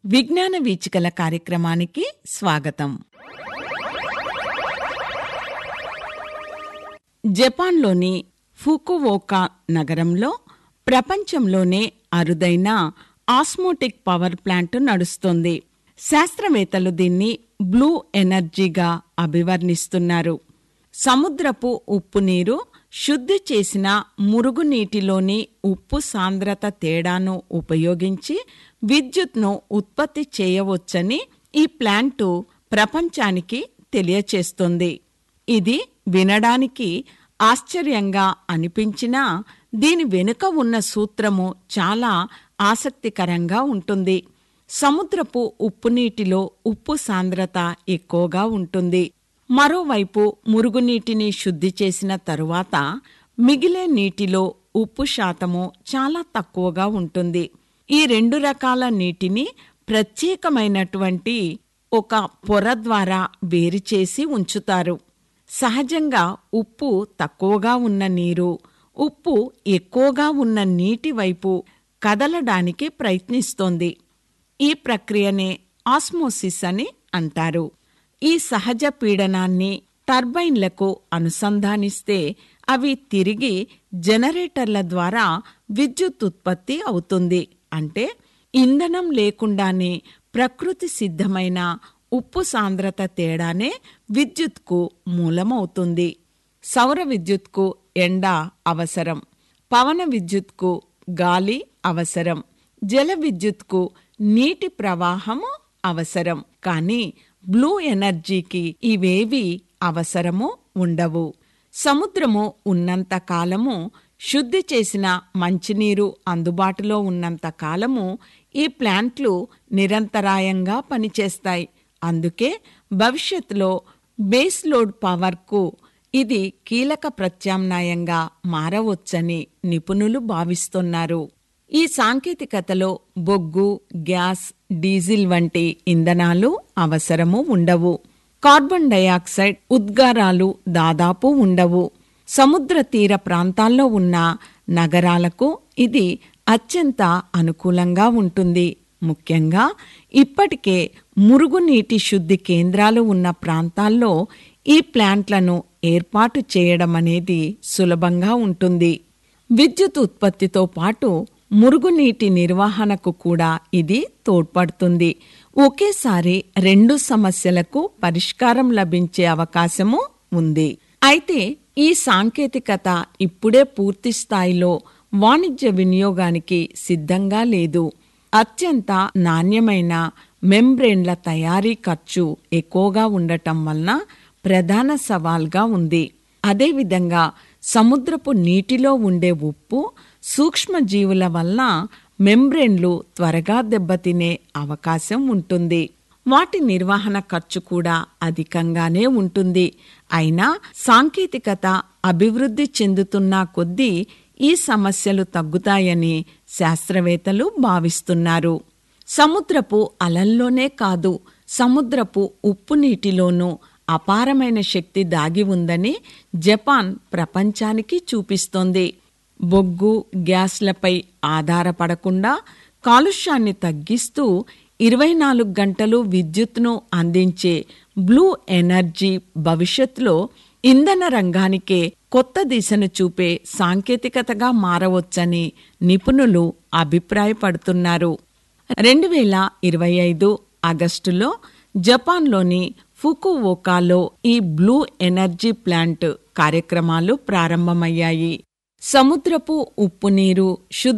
విజ్ఞాన వీచికల కార్యక్రమానికి స్వాగతం జపాన్లోని ఫుకువోకా నగరంలో ప్రపంచంలోనే అరుదైన ఆస్మోటిక్ పవర్ ప్లాంట్ నడుస్తుంది శాస్త్రవేత్తలు దీన్ని బ్లూ ఎనర్జీగా అభివర్ణిస్తున్నారు సముద్రపు ఉప్పు నీరు శుద్ధి చేసిన మురుగునీటిలోని ఉప్పు సాంద్రత తేడాను ఉపయోగించి విద్యుత్ను ఉత్పత్తి చేయవచ్చని ఈ ప్లాంటు ప్రపంచానికి తెలియచేస్తుంది ఇది వినడానికి ఆశ్చర్యంగా అనిపించినా దీని వెనుక ఉన్న సూత్రము చాలా ఆసక్తికరంగా ఉంటుంది సముద్రపు ఉప్పునీటిలో ఉప్పు సాంద్రత ఎక్కువగా ఉంటుంది మరోవైపు మురుగునీటిని శుద్ధి చేసిన తరువాత మిగిలే నీటిలో ఉప్పు శాతము చాలా తక్కువగా ఉంటుంది ఈ రెండు రకాల నీటిని ప్రత్యేకమైనటువంటి ఒక పొర ద్వారా వేరు చేసి ఉంచుతారు సహజంగా ఉప్పు తక్కువగా ఉన్న నీరు ఉప్పు ఎక్కువగా ఉన్న నీటి వైపు కదలడానికి ప్రయత్నిస్తోంది ఈ ప్రక్రియనే ఆస్మోసిస్ అని అంటారు ఈ సహజ పీడనాన్ని టర్బైన్లకు అనుసంధానిస్తే అవి తిరిగి జనరేటర్ల ద్వారా విద్యుత్ ఉత్పత్తి అవుతుంది అంటే ఇంధనం లేకుండానే ప్రకృతి సిద్ధమైన ఉప్పు సాంద్రత తేడానే విద్యుత్కు మూలమవుతుంది సౌర విద్యుత్కు ఎండ అవసరం పవన విద్యుత్కు గాలి అవసరం జల విద్యుత్కు నీటి ప్రవాహము అవసరం కానీ బ్లూ ఎనర్జీకి ఇవేవి అవసరము ఉండవు సముద్రము ఉన్నంత కాలము శుద్ధి చేసిన మంచినీరు అందుబాటులో ఉన్నంత కాలము ఈ ప్లాంట్లు నిరంతరాయంగా పనిచేస్తాయి అందుకే భవిష్యత్తులో బేస్ లోడ్ పవర్కు ఇది కీలక ప్రత్యామ్నాయంగా మారవచ్చని నిపుణులు భావిస్తున్నారు ఈ సాంకేతికతలో బొగ్గు గ్యాస్ డీజిల్ వంటి ఇంధనాలు అవసరము ఉండవు కార్బన్ డయాక్సైడ్ ఉద్గారాలు దాదాపు ఉండవు సముద్ర తీర ప్రాంతాల్లో ఉన్న నగరాలకు ఇది అత్యంత అనుకూలంగా ఉంటుంది ముఖ్యంగా ఇప్పటికే మురుగునీటి శుద్ధి కేంద్రాలు ఉన్న ప్రాంతాల్లో ఈ ప్లాంట్లను ఏర్పాటు చేయడం అనేది సులభంగా ఉంటుంది విద్యుత్ ఉత్పత్తితో పాటు మురుగునీటి నిర్వహణకు కూడా ఇది తోడ్పడుతుంది ఒకేసారి రెండు సమస్యలకు పరిష్కారం లభించే అవకాశము ఉంది అయితే ఈ సాంకేతికత ఇప్పుడే పూర్తి స్థాయిలో వాణిజ్య వినియోగానికి సిద్ధంగా లేదు అత్యంత నాణ్యమైన మెంబ్రేన్ల తయారీ ఖర్చు ఎక్కువగా ఉండటం వలన ప్రధాన సవాల్గా ఉంది అదేవిధంగా సముద్రపు నీటిలో ఉండే ఉప్పు సూక్ష్మజీవుల వలన మెంబ్రెన్లు త్వరగా దెబ్బతినే అవకాశం ఉంటుంది వాటి నిర్వహణ ఖర్చు కూడా అధికంగానే ఉంటుంది అయినా సాంకేతికత అభివృద్ధి చెందుతున్న కొద్దీ ఈ సమస్యలు తగ్గుతాయని శాస్త్రవేత్తలు భావిస్తున్నారు సముద్రపు అలల్లోనే కాదు సముద్రపు ఉప్పు నీటిలోనూ అపారమైన శక్తి దాగి ఉందని జపాన్ ప్రపంచానికి చూపిస్తోంది బొగ్గు గ్యాస్లపై ఆధారపడకుండా కాలుష్యాన్ని తగ్గిస్తూ ఇరవై నాలుగు గంటలు విద్యుత్ను అందించే బ్లూ ఎనర్జీ భవిష్యత్తులో ఇంధన రంగానికే కొత్త దిశను చూపే సాంకేతికతగా మారవచ్చని నిపుణులు అభిప్రాయపడుతున్నారు రెండు వేల ఇరవై ఐదు ఆగస్టులో జపాన్లోని ఫుకువోకాలో ఈ బ్లూ ఎనర్జీ ప్లాంట్ కార్యక్రమాలు ప్రారంభమయ్యాయి సముద్రపు ఉప్పు నీరు శుద్ధ